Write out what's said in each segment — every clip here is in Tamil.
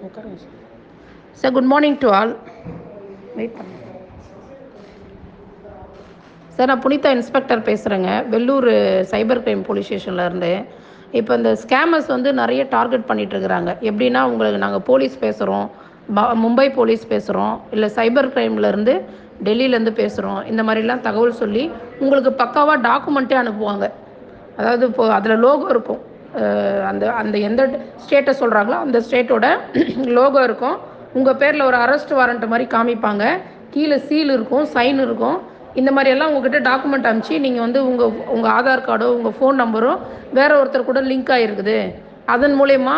உட்காருங்க sir sir good morning to all wait பண்ணுங்க சார் நான் புனிதா இன்ஸ்பெக்டர் பேசுகிறேங்க வெள்ளூர் சைபர் கிரைம் போலீஸ் ஸ்டேஷன்லேருந்து இப்போ இந்த ஸ்கேமர்ஸ் வந்து நிறைய டார்கெட் பண்ணிட்டு இருக்கிறாங்க எப்படின்னா உங்களுக்கு நாங்கள் போலீஸ் பேசுகிறோம் மும்பை போலீஸ் பேசுகிறோம் இல்லை சைபர் கிரைம்லேருந்து டெல்லியிலேருந்து பேசுகிறோம் இந்த மாதிரிலாம் தகவல் சொல்லி உங்களுக்கு பக்காவாக டாக்குமெண்ட்டே அனுப்புவாங்க அதாவது இப்போ அதில் லோகோ இருக்கும் அஹ் அந்த அந்த எந்த ஸ்டேட்டை சொல்கிறாங்களோ அந்த ஸ்டேட்டோட லோகோ இருக்கும் உங்கள் பேரில் ஒரு அரெஸ்ட் வாரண்ட் மாதிரி காமிப்பாங்க கீழே சீல் இருக்கும் சைன் இருக்கும் இந்த மாதிரி எல்லாம் உங்ககிட்ட டாக்குமெண்ட் அனுப்பிச்சு நீங்கள் வந்து உங்கள் உங்கள் ஆதார் கார்டோ உங்கள் ஃபோன் நம்பரோ வேற ஒருத்தர் கூட லிங்க் ஆகிருக்குது அதன் மூலயமா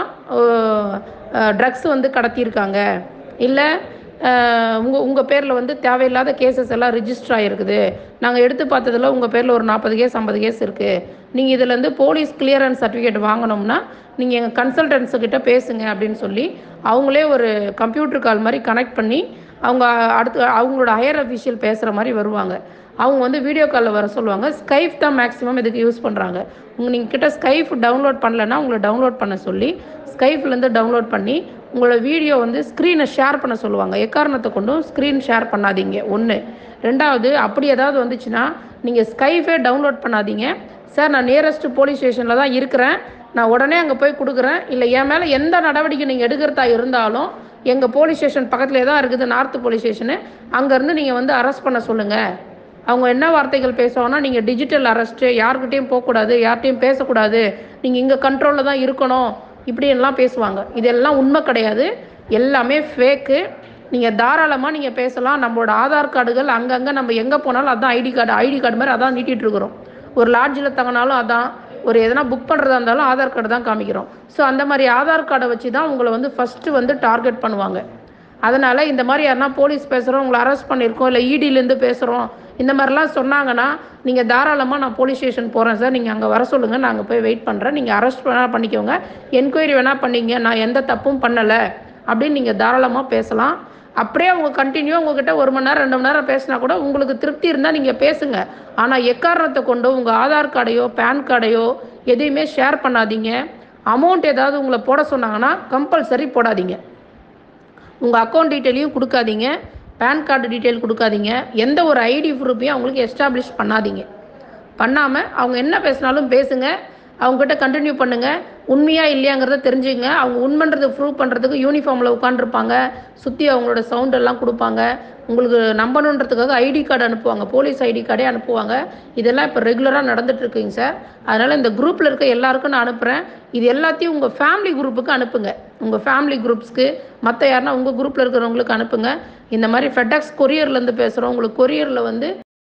ட்ரக்ஸ் வந்து கடத்தியிருக்காங்க இல்லை உங்கள் உங்கள் பேரில் வந்து தேவையில்லாத கேசஸ் எல்லாம் ரிஜிஸ்டர் ஆகிருக்குது நாங்கள் எடுத்து பார்த்ததுல உங்கள் பேரில் ஒரு நாற்பது கேஸ் ஐம்பது கேஸ் இருக்குது நீங்கள் இதுலேருந்து போலீஸ் கிளியரன்ஸ் சர்டிஃபிகேட் வாங்கணும்னா நீங்கள் எங்கள் கன்சல்டன்ஸுக்கிட்ட பேசுங்க அப்படின்னு சொல்லி அவங்களே ஒரு கம்ப்யூட்டர் கால் மாதிரி கனெக்ட் பண்ணி அவங்க அடுத்து அவங்களோட ஹையர் அஃபிஷியல் பேசுகிற மாதிரி வருவாங்க அவங்க வந்து வீடியோ காலில் வர சொல்லுவாங்க ஸ்கைப் தான் மேக்ஸிமம் இதுக்கு யூஸ் பண்ணுறாங்க உங்கள் நீங்கள் கிட்ட ஸ்கைப் டவுன்லோட் பண்ணலைன்னா உங்களை டவுன்லோட் பண்ண சொல்லி ஸ்கைப்லேருந்து டவுன்லோட் பண்ணி உங்களோட வீடியோ வந்து ஸ்க்ரீனை ஷேர் பண்ண சொல்லுவாங்க எக்காரணத்தை கொண்டும் ஸ்க்ரீன் ஷேர் பண்ணாதீங்க ஒன்று ரெண்டாவது அப்படி ஏதாவது வந்துச்சுன்னா நீங்கள் ஸ்கைஃபே டவுன்லோட் பண்ணாதீங்க சார் நான் நியரஸ்ட் போலீஸ் ஸ்டேஷனில் தான் இருக்கிறேன் நான் உடனே அங்கே போய் கொடுக்குறேன் இல்லை என் மேலே எந்த நடவடிக்கை நீங்கள் எடுக்கிறதா இருந்தாலும் எங்கள் போலீஸ் ஸ்டேஷன் பக்கத்துலேயே தான் இருக்குது நார்த் போலீஸ் ஸ்டேஷனு அங்கேருந்து நீங்கள் வந்து அரெஸ்ட் பண்ண சொல்லுங்கள் அவங்க என்ன வார்த்தைகள் பேசுவாங்கன்னா நீங்கள் டிஜிட்டல் அரெஸ்ட்டு யார்கிட்டயும் போகக்கூடாது யார்கிட்டையும் பேசக்கூடாது நீங்கள் இங்கே கண்ட்ரோலில் தான் இருக்கணும் இப்படி எல்லாம் பேசுவாங்க இதெல்லாம் உண்மை கிடையாது எல்லாமே ஃபேக்கு நீங்கள் தாராளமாக நீங்கள் பேசலாம் நம்மளோட ஆதார் கார்டுகள் அங்கங்கே நம்ம எங்கே போனாலும் அதான் ஐடி கார்டு ஐடி கார்டு மாதிரி அதான் நீட்டிகிட்டு இருக்கிறோம் ஒரு லாட்ஜில் தங்கினாலும் அதான் ஒரு எதனா புக் பண்ணுறதா இருந்தாலும் ஆதார் கார்டு தான் காமிக்கிறோம் ஸோ அந்த மாதிரி ஆதார் கார்டை வச்சு தான் உங்களை வந்து ஃபஸ்ட்டு வந்து டார்கெட் பண்ணுவாங்க அதனால் இந்த மாதிரி யாருனா போலீஸ் பேசுகிறோம் உங்களை அரெஸ்ட் பண்ணியிருக்கோம் இல்லை இடியிலேருந்து பேசுகிறோம் இந்த மாதிரிலாம் சொன்னாங்கன்னா நீங்கள் தாராளமாக நான் போலீஸ் ஸ்டேஷன் போகிறேன் சார் நீங்கள் அங்கே வர சொல்லுங்கள் நான் அங்கே போய் வெயிட் பண்ணுறேன் நீங்கள் அரெஸ்ட் வேணால் பண்ணிக்கோங்க என்கொயரி வேணால் பண்ணிங்க நான் எந்த தப்பும் பண்ணலை அப்படின்னு நீங்கள் தாராளமாக பேசலாம் அப்படியே அவங்க கண்டினியூ உங்ககிட்ட ஒரு மணி நேரம் ரெண்டு மணி நேரம் பேசினா கூட உங்களுக்கு திருப்தி இருந்தால் நீங்கள் பேசுங்க ஆனால் எக்காரணத்தை கொண்டு உங்கள் ஆதார் கார்டையோ பேன் கார்டையோ எதையுமே ஷேர் பண்ணாதீங்க அமௌண்ட் ஏதாவது உங்களை போட சொன்னாங்கன்னா கம்பல்சரி போடாதீங்க உங்கள் அக்கௌண்ட் டீட்டெயிலையும் கொடுக்காதீங்க பேன் கார்டு டீட்டெயில் கொடுக்காதீங்க எந்த ஒரு ஐடி ப்ரூஃபையும் அவங்களுக்கு எஸ்டாப்ளிஷ் பண்ணாதீங்க பண்ணாமல் அவங்க என்ன பேசினாலும் பேசுங்க அவங்ககிட்ட கண்டினியூ பண்ணுங்கள் உண்மையாக இல்லையாங்கிறத தெரிஞ்சுங்க அவங்க உண்மைன்றதை ப்ரூவ் பண்ணுறதுக்கு யூனிஃபார்மில் உட்காந்துருப்பாங்க சுற்றி அவங்களோட சவுண்ட் எல்லாம் கொடுப்பாங்க உங்களுக்கு நம்பணுன்றதுக்காக ஐடி கார்டு அனுப்புவாங்க போலீஸ் ஐடி கார்டே அனுப்புவாங்க இதெல்லாம் இப்போ ரெகுலராக நடந்துட்டுருக்குங்க சார் அதனால் இந்த குரூப்பில் இருக்க எல்லாருக்கும் நான் அனுப்புகிறேன் இது எல்லாத்தையும் உங்கள் ஃபேமிலி குரூப்புக்கு அனுப்புங்க உங்கள் ஃபேமிலி குரூப்ஸ்க்கு மற்ற யாருன்னா உங்கள் குரூப்பில் இருக்கிறவங்களுக்கு அனுப்புங்க இந்த மாதிரி ஃபெடெக்ஸ் கொரியர்லேருந்து பேசுகிறோம் உங்களுக்கு கொரியரில் வந்து